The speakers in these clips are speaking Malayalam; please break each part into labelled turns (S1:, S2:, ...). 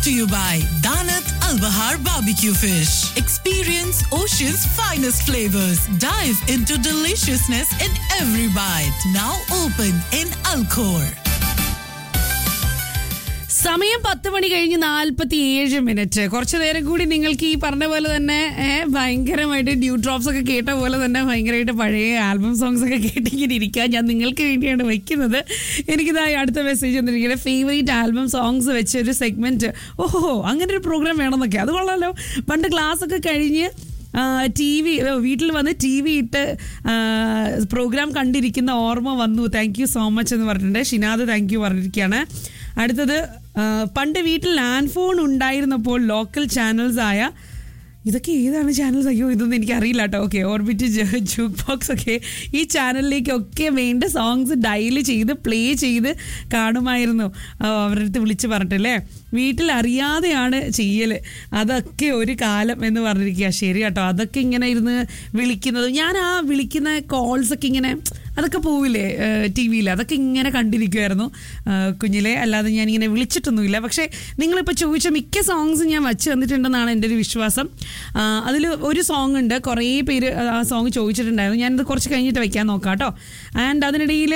S1: to you by Danat Al Bahar Barbecue Fish. Experience Ocean's finest flavors. Dive into deliciousness in every bite. Now open in Alcor.
S2: സമയം പത്ത് മണി കഴിഞ്ഞ് നാൽപ്പത്തി ഏഴ് മിനിറ്റ് കുറച്ചു നേരം കൂടി നിങ്ങൾക്ക് ഈ പറഞ്ഞ പോലെ തന്നെ ഏ, ഭയങ്കരമായിട്ട് ഡ്യൂ ഡ്രോപ്സ് ഒക്കെ കേട്ട പോലെ തന്നെ ഭയങ്കരമായിട്ട് പഴയ ആൽബം സോങ്സ് ഒക്കെ കേട്ടിങ്ങനെ ഇരിക്കുക ഞാൻ നിങ്ങൾക്ക് വേണ്ടിയാണ് വെക്കുന്നത് എനിക്കിതായി അടുത്ത മെസ്സേജ് വന്നിരിക്കുന്നത് ഫേവറേറ്റ് ആൽബം സോങ്സ് വെച്ച ഒരു സെഗ്മെന്റ് ഓഹോ അങ്ങനെ ഒരു പ്രോഗ്രാം വേണമെന്നൊക്കെ അത് കൊള്ളാലോ പണ്ട് ക്ലാസ് ഒക്കെ കഴിഞ്ഞ് ടി വി വീട്ടിൽ വന്ന് ടി വി ഇട്ട് പ്രോഗ്രാം കണ്ടിരിക്കുന്ന ഓർമ്മ വന്നു താങ്ക് യു സോ മച്ച് എന്ന് പറഞ്ഞിട്ടുണ്ട് ഷിനാദ് താങ്ക് യു പറഞ്ഞിരിക്കുകയാണ് അടുത്തത് ആ, പണ്ട് വീട്ടിൽ ലാൻഡ് ഫോൺ ഉണ്ടായിരുന്നപ്പോൾ ലോക്കൽ ചാനൽസ് ആയ ഇതൊക്കെ ഏതാണ് ചാനൽസ് അയ്യോ ഇതൊന്നും എനിക്ക് അറിയില്ല കേട്ടോ ഓക്കെ ഓർബിറ്റ് ജൂക്ക് ബോക്സ് ഒക്കെ ഈ ചാനലിലേക്കൊക്കെ വേണ്ട സോങ്സ് ഡയൽ ചെയ്ത് പ്ലേ ചെയ്ത് കാണുമായിരുന്നു ആ, അവരുടെ അടുത്ത് വിളിച്ച് പറഞ്ഞിട്ടില്ലേ വീട്ടിൽ അറിയാതെയാണ് ചെയ്യൽ അതൊക്കെ ഒരു കാലം എന്ന് പറഞ്ഞിരിക്കുക ശരി കേട്ടോ അതൊക്കെ ഇങ്ങനെ ഇരുന്ന് വിളിക്കുന്നത് ഞാൻ ആ വിളിക്കുന്ന കോൾസ് ഒക്കെ ഇങ്ങനെ അതൊക്കെ പോവില്ലേ ടി വിയിൽ അതൊക്കെ ഇങ്ങനെ കണ്ടിരിക്കുമായിരുന്നു ആ, കുഞ്ഞിലെ അല്ലാതെ ഞാൻ ഇങ്ങനെ വിളിച്ചിട്ടൊന്നുമില്ല പക്ഷേ നിങ്ങളിപ്പോൾ ചോദിച്ച മിക്ക സോങ്സും ഞാൻ വച്ച് തന്നിട്ടുണ്ടെന്നാണ് എൻ്റെ ഒരു വിശ്വാസം അതിൽ ഒരു സോങ് ഉണ്ട് കുറേ പേര് ആ സോങ് ചോദിച്ചിട്ടുണ്ടായിരുന്നു ഞാനിത് കുറച്ച് കഴിഞ്ഞിട്ട് വെക്കാൻ നോക്കാം കേട്ടോ ആൻഡ് അതിനിടയിൽ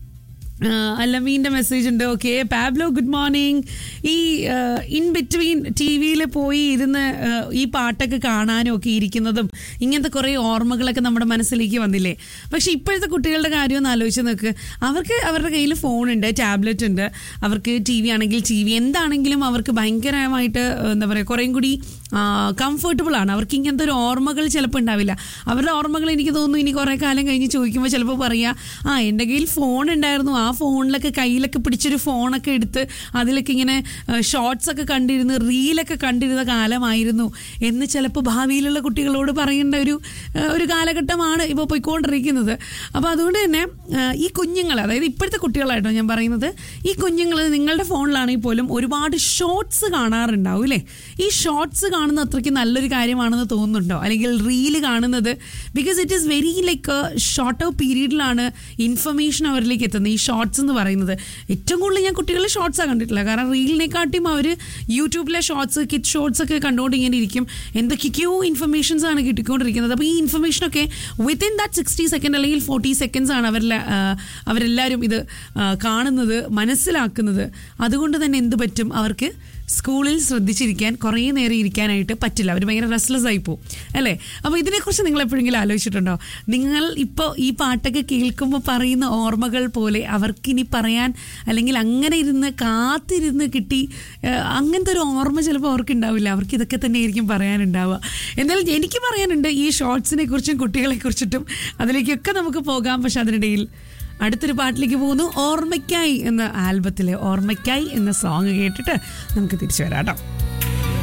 S2: അല്ലമീൻ്റെ മെസ്സേജ് ഉണ്ട് ഓക്കെ പാബ്ലോ ഗുഡ് മോർണിംഗ് ഈ ഇൻ ബിറ്റ്വീൻ ടി വിയിൽ പോയി ഇരുന്ന് ആ, ഈ പാട്ടൊക്കെ കാണാനും ഒക്കെ ഇരിക്കുന്നതും ഇങ്ങനത്തെ കുറേ ഓർമ്മകളൊക്കെ നമ്മുടെ മനസ്സിലേക്ക് വന്നില്ലേ പക്ഷെ ഇപ്പോഴത്തെ കുട്ടികളുടെ കാര്യം ഒന്ന് ആലോചിച്ച് നോക്ക് അവർക്ക് അവരുടെ കയ്യിൽ ഫോണുണ്ട് ടാബ്ലറ്റ് ഉണ്ട് അവർക്ക് ടി വി ആണെങ്കിൽ ടി വി എന്താണെങ്കിലും അവർക്ക് ഭയങ്കരമായിട്ട് ആ, എന്താ പറയുക കുറേയും കൂടി കംഫർട്ടബിൾ ആണ് അവർക്ക് ഇങ്ങനത്തെ ഒരു ഓർമ്മകൾ ചിലപ്പോൾ ഉണ്ടാവില്ല അവരുടെ ഓർമ്മകൾ എനിക്ക് തോന്നുന്നു ഇനി കുറേ കാലം കഴിഞ്ഞ് ചോദിക്കുമ്പോൾ ചിലപ്പോൾ പറയാ ആ എൻ്റെ കയ്യിൽ ഫോൺ ഉണ്ടായിരുന്നു ആ ഫോണിലൊക്കെ കയ്യിലൊക്കെ പിടിച്ചൊരു ഫോണൊക്കെ എടുത്ത് അതിലൊക്കെ ഇങ്ങനെ ഷോർട്സ് ഒക്കെ കണ്ടിരുന്ന് റീലൊക്കെ കണ്ടിരുന്ന കാലമായിരുന്നു എന്ന് ചിലപ്പോൾ ഭാവിയിലുള്ള കുട്ടികളോട് പറയേണ്ട ഒരു ആ, ഒരു കാലഘട്ടമാണ് ഇപ്പോൾ പോയിക്കൊണ്ടിരിക്കുന്നത് അപ്പോൾ അതുകൊണ്ട് തന്നെ ആ, ഈ കുഞ്ഞുങ്ങൾ അതായത് ഇപ്പോഴത്തെ കുട്ടികളായിട്ടോ ഞാൻ പറയുന്നത് ഈ കുഞ്ഞുങ്ങൾ നിങ്ങളുടെ ഫോണിലാണെങ്കിൽ പോലും ഒരുപാട് ഷോർട്സ് കാണാറുണ്ടാവും അല്ലേ ഈ ഷോർട്സ് കാണുന്ന അത്രയ്ക്ക് നല്ലൊരു കാര്യമാണെന്ന് തോന്നുന്നുണ്ടോ അല്ലെങ്കിൽ റീല് കാണുന്നത് because it is very like short പീരീഡിലാണ് ഇൻഫർമേഷൻ അവരിലേക്ക് എത്തുന്നത് ഈ ഷോർട്സ് എന്ന് പറയുന്നത് ഏറ്റവും കൂടുതൽ ഞാൻ കുട്ടികളെ ഷോർട്സാണ് കണ്ടിട്ടില്ല കാരണം റീലിനെക്കാട്ടിയും അവർ യൂട്യൂബിലെ ഷോർട്സ് കിഡ് ഷോർട്സ് ഒക്കെ കണ്ടുകൊണ്ട് ഇങ്ങനെ ഇരിക്കും എന്തൊക്കെയോ ഇൻഫർമേഷൻസ് ആണ് കിട്ടിക്കൊണ്ടിരിക്കുന്നത് അപ്പോൾ ഈ ഇൻഫർമേഷനൊക്കെ വിത്തിൻ ദാറ്റ് സിക്സ്റ്റി സെക്കൻഡ് അല്ലെങ്കിൽ ഫോർട്ടി സെക്കൻഡ്സ് ആണ് അവരിലെ ആ, അവരെല്ലാവരും ഇത് ആ, കാണുന്നത് മനസ്സിലാക്കുന്നത് അതുകൊണ്ട് തന്നെ എന്ത് പറ്റും അവർക്ക് സ്കൂളിൽ ശ്രദ്ധിച്ചിരിക്കാൻ കുറേ നേരം ഇരിക്കാനായിട്ട് പറ്റില്ല അവർ ഭയങ്കര റെസ്ലെസ് ആയി പോകും അല്ലേ അപ്പോൾ ഇതിനെക്കുറിച്ച് നിങ്ങൾ എപ്പോഴെങ്കിലും ആലോചിച്ചിട്ടുണ്ടോ നിങ്ങൾ ഇപ്പോൾ ഈ പാട്ടൊക്കെ കേൾക്കുമ്പോൾ പറയുന്ന ഓർമ്മകൾ പോലെ അവർക്കിനി പറയാൻ അല്ലെങ്കിൽ അങ്ങനെ ഇരുന്ന് കാത്തിരുന്ന് കിട്ടി ഏഹ്, അങ്ങനത്തെ ഒരു ഓർമ്മ ചിലപ്പോൾ അവർക്ക് ഉണ്ടാവില്ല അവർക്ക് ഇതൊക്കെ തന്നെ ആയിരിക്കും പറയാനുണ്ടാവുക എന്തായാലും എനിക്ക് പറയാനുണ്ട് ഈ ഷോർട്സിനെ കുറിച്ചും കുട്ടികളെ കുറിച്ചിട്ടും അതിലേക്കൊക്കെ നമുക്ക് പോകാം പക്ഷെ അതിനിടയിൽ അടുത്തൊരു പാട്ടിലേക്ക് പോകുന്നു ഓർമ്മയ്ക്കായി എന്ന ആൽബത്തിലെ ഓർമ്മയ്ക്കായി എന്ന സോങ് കേട്ടിട്ട് നമുക്ക് തിരിച്ചു വരാം കേട്ടോ